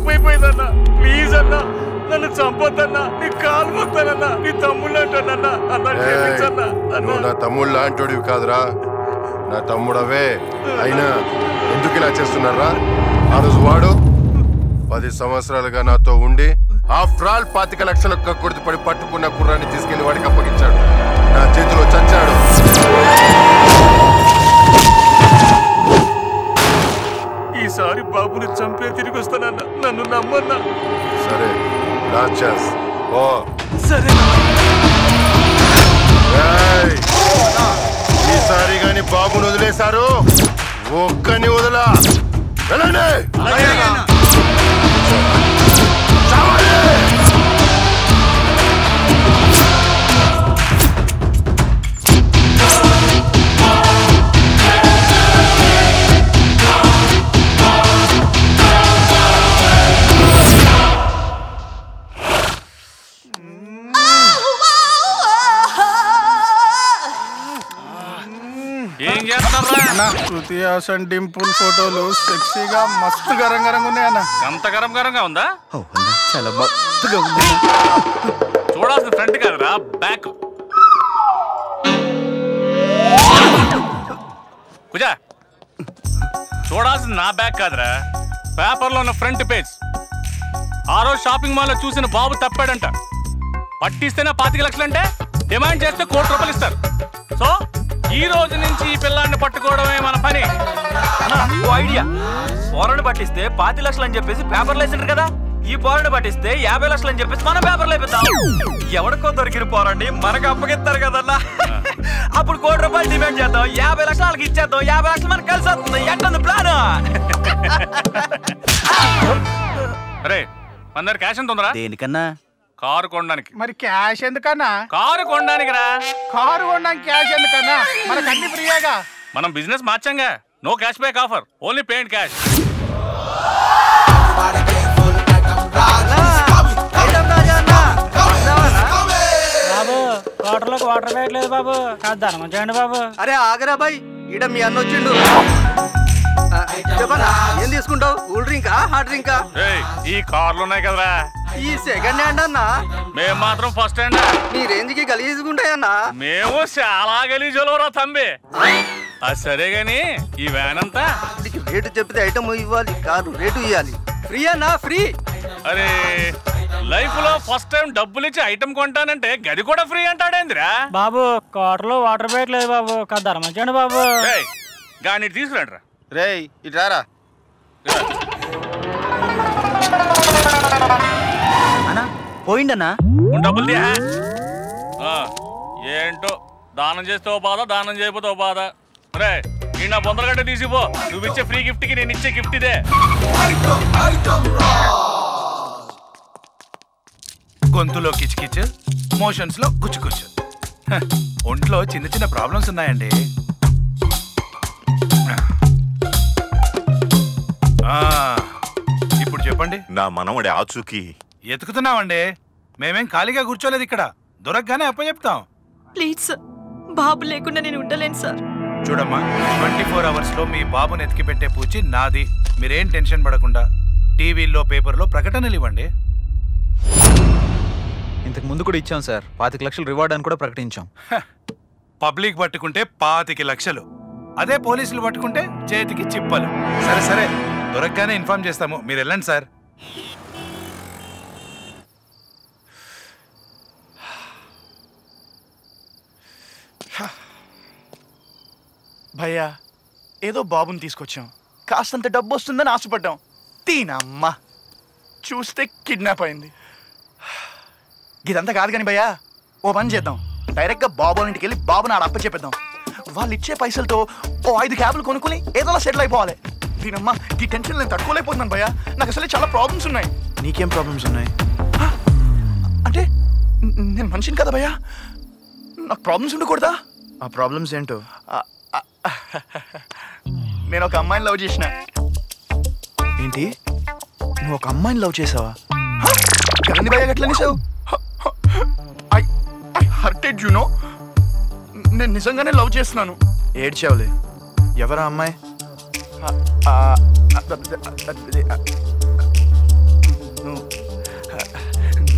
తప్పైపోయిందన్నా please అన్నా నన్ను చంపొద్దన్నా నీ కాలు మొక్తానన్నా నీ తమ్ముళ్ళు అంటానన్నా అన్నా ఏయ్, క్షమించన్నా నువ్వు నా తమ్ముడు లాంటోడివి కాదురా నా తమ్ముడవే అయినా ఎందుకు ఇలా చేస్తున్నారా ఆ రోజు వాడు పది సంవత్సరాలుగా నాతో ఉండి ఆఫ్టర్ ఆల్ పాతిక లక్షల కక్కుడితి పడి పట్టుకున్న కుర్రాన్ని తీసుకెళ్లి వాడికి అప్పగించాడు నా చేతిలో చచ్చాడు ఈసారి బాబుని చంపే తిరిగి వస్తానన్నా నన్ను నమ్మన్నా సరే రాక్షస్ ఓ సరే ఏయ్! ఈసారి గాని బాబును వదిలేశారు ఒక్కని వదలా వెళ్ళండి చావాలి! ఏం చేస్తారా అన్న శృతి హాసన్ డింపుల్ ఫోటోలు సెక్సీగా మస్తు గరం గరంగా ఉన్నాయన్న అంత గరం గరంగా ఉందా చాలా మస్తుగా ఉంది చూడాల్సిన ఫ్రంట్ కాదురా బ్యాక్ కుజా చూడాల్సిన నా బ్యాక్ కాదురా పేపర్లో ఉన్న ఫ్రంట్ పేజ్ ఆ రోజు షాపింగ్ మాల్లో చూసిన బాబు తప్పాడంట పట్టిస్తేనే పాతిక లక్షలంటే డిమాండ్ చేస్తే కోటి రూపాయలు ఇస్తారు సో ఈ రోజు నుంచి ఈ పిల్లాన్ని పట్టుకోవడమే మన పని ఓ ఐడియా పోరాడు పట్టిస్తే పాతి లక్షలు అని చెప్పేసి పేపర్లు వేసిండ్రు కదా ఈ పోరాడు పట్టిస్తే యాభై లక్షలు అని చెప్పేసి మన పేపర్లు వేపిద్దాం ఎవరికో దొరికిన పోరండి మనకు అప్పగిస్తారు కదన్నా అప్పుడు కోటి రూపాయలు డిమాండ్ చేద్దాం యాభై లక్షలు వాళ్ళకి ఇచ్చేద్దాం యాభై లక్షలు మనకు కలిసి వస్తుంది ఎట్టుంది ప్లాన్ అరే మన దగ్గర క్యాష్ ఎంత ఉందరా దేనికన్నా కారు కొనడానికి మరి క్యాష్ ఎందుకన్నా కారు కొనడానికి రా కారు కొనడానికి క్యాష్ ఎందుకన్నా మనకు అన్ని ఫ్రీయేగా మనం బిజినెస్ మార్చాంగా no cash back offer only payment cash బాబు వాటర్లోకి వాటర్ వేయట్లేదు బాబు కాదు ధర్మం చేయండి బాబు అరే ఆగరా బాయ్ ఈడ మీ అన్న వచ్చిండు ఆ, చెప్పన్నా ఏం తీసుకుంటావు కూల్ డ్రింకా హాట్ డ్రింకా ఏయ్ ఈ కార్లు ఉన్నాయి కదరా ఈ సెకండ్ హ్యాండ్ అన్నా మేము మాత్రం ఫస్ట్ హ్యాండ్ నీ రేంజ్ కి గలీజుకుంటాయన్నా మేము చాలా గలీజులవరా తంబి అది సరే గాని ఈ వ్యాన్ అంతా నీకు రేటు చెప్తే ఐటమ్ ఇవ్వాలి కాదు రేటు ఇవ్వాలి ఫ్రీ అన్నా ఫ్రీ అరే లైఫ్ లో ఫస్ట్ టైం డబ్బులు ఇచ్చి ఐటమ్ కొంటానంటే గది కూడా ఫ్రీ అంటాడేందిరా బాబు కోటలో వాటర్ వేయట్లేదు బాబు కాదు ధర్మం చేయండి బాబు ఏయ్ గాని తీసుకురండి రేయ్ ఇటారా అన్నా పోయిండన్నా డబ్బులు తీయా ఆ, ఏంటో దానం చేస్తే ఓ బాధ దానం చేయకపోతే ఓ బాధ రే ఈ నా బొందరగడ్డ తీసిపో నువ్వు ఇచ్చే ఫ్రీ గిఫ్ట్ కి నేను ఇచ్చే గిఫ్ట్ ఇదే గొంతులో కిచకిచ్ మోషన్స్ లో గుచ్చుకుచ్చు హ, ఒంట్లో చిన్న చిన్న ప్రాబ్లమ్స్ ఉన్నాయండి ఆ, ఇప్పుడు చెప్పండి నా మనవడి ఆచూకీ ఎతుకుతున్నామండి మేమేం ఖాళీగా కూర్చోలేదు ఇక్కడ దొరకగానే అప్పచెప్తాం ప్లీజ్ సార్ బాబు లేకుండా నేను ఉండలేను సార్ చూడమ్మా ట్వంటీ ఫోర్ అవర్స్ లో మీ బాబుని ఎతికి పెట్టే పూచి నాది మీరేం టెన్షన్ పడకుండా టీవీల్లో పేపర్లో ప్రకటనలు ఇవ్వండి ఇంతకు ముందు కూడా ఇచ్చాం సార్ పాతిక లక్షలు రివార్డ్ అని కూడా ప్రకటించాం పబ్లిక్ పట్టుకుంటే పాతికి లక్షలు అదే పోలీసులు పట్టుకుంటే చేతికి చిప్పలు సరే సరే దొరకగానే ఇన్ఫార్మ్ చేస్తాము మీరు వెళ్ళండి సార్ భయ్యా ఏదో బాబుని తీసుకొచ్చాం కాస్తంత డబ్బు వస్తుందని ఆశపడ్డాం తీనమ్మా చూస్తే కిడ్నాప్ అయింది ఇదంతా కాదు కానీ భయ్యా ఓ పని చేద్దాం డైరెక్ట్గా బాబు వాళ్ళ ఇంటికి వెళ్ళి బాబుని ఆడ అప్ప చెప్పేద్దాం వాళ్ళు ఇచ్చే పైసలతో ఓ ఐదు క్యాబ్లు కొనుక్కుని ఏదోలా సెటిల్ అయిపోవాలి దీనమ్మా ఈ టెన్షన్ నేను తట్టుకోలేకపోతున్నాను భయ్యా నాకు అసలు చాలా ప్రాబ్లమ్స్ ఉన్నాయి నీకేం ప్రాబ్లమ్స్ ఉన్నాయి అంటే న- నేను మనిషిని కదా భయ్యా నాకు ప్రాబ్లమ్స్ ఉండకూడదా ఆ ప్రాబ్లమ్స్ ఏంటో నేను ఒక అమ్మాయిని లవ్ చేసిన ఏంటి నువ్వు ఒక అమ్మాయిని లవ్ చేసావా కరణి భయ్య ఎట్లా నిసావు I I hurted you know నేను నిజంగానే లవ్ చేస్తున్నాను ఏడ్చావులే ఎవరా అమ్మాయి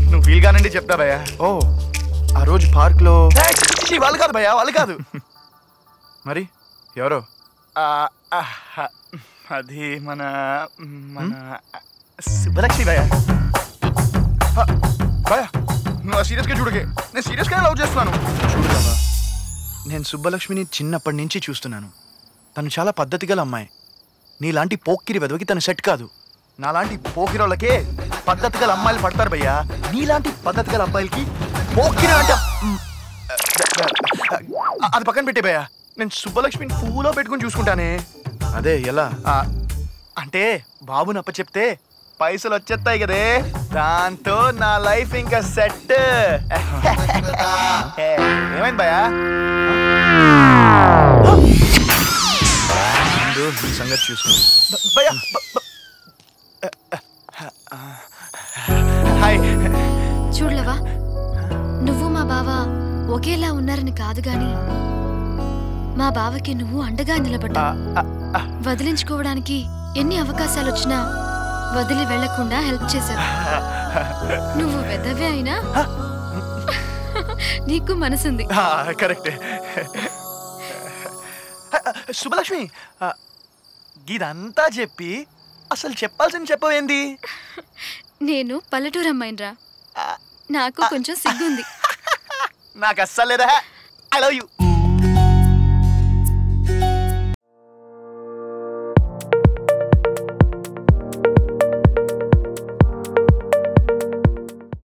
నువ్వు ఫీల్ కానండి చెప్తా భయ్యా ఓ ఆ రోజు పార్క్లో వాళ్ళు కాదు భయ్యా వాళ్ళు కాదు మరి ఎవరో ఆ, ఆ, హ, అది మన మన శుభలక్ష్మి భయ్యా హ, భయ్యా నువ్వు సీరియస్గా చూడకే నేను సీరియస్గానే లవ్ చేస్తున్నాను చూడతావా నేను సుబ్బలక్ష్మిని చిన్నప్పటి నుంచి చూస్తున్నాను తను చాలా పద్ధతి గల అమ్మాయి నీలాంటి పోక్కిరి వెదవకి తను సెట్ కాదు నాలాంటి పోకిరోళ్ళకే పద్ధతి గల అమ్మాయిలు పడతారు భయ్యా నీలాంటి పద్ధతి గల అబ్బాయిలకి పోకిరి అంటే మ్, అది పక్కన పెట్టే భయ్యా నేను సుబ్బలక్ష్మిని పూలో పెట్టుకుని చూసుకుంటానే అదే ఎలా ఆ, అంటే బాబుని అప్ప చెప్తే పైసలు వచ్చేస్తాయి కదే దాంతో నా లైఫ్ ఇంకా సెట్ ఏమైంది భయ్యా ముందు ఈ సంగతి చూసుకో బ- భయ్యా బ- బ- హాయ్ చూడలేవా నువ్వు మా బావ ఒకేలా ఉన్నారని కాదు గాని మా బావకి నువ్వు అండగా నిలబడ్డా వదిలించుకోవడానికి ఎన్ని అవకాశాలు వచ్చినా వదిలి వెళ్లకుండా హెల్ప్ చేశావు నువ్వు వెదవే అయినా నీకు మనసుంది కరెక్ట్ శుభలక్ష్మి ఆ, ఇదంతా చెప్పి అసలు చెప్పాల్సింది చెప్పవేంది నేను పల్లెటూరు అమ్మాయినరా నాకు కొంచెం సిగ్గుంది నాకు అస్సలు లేదా ఐ లవ్ యూ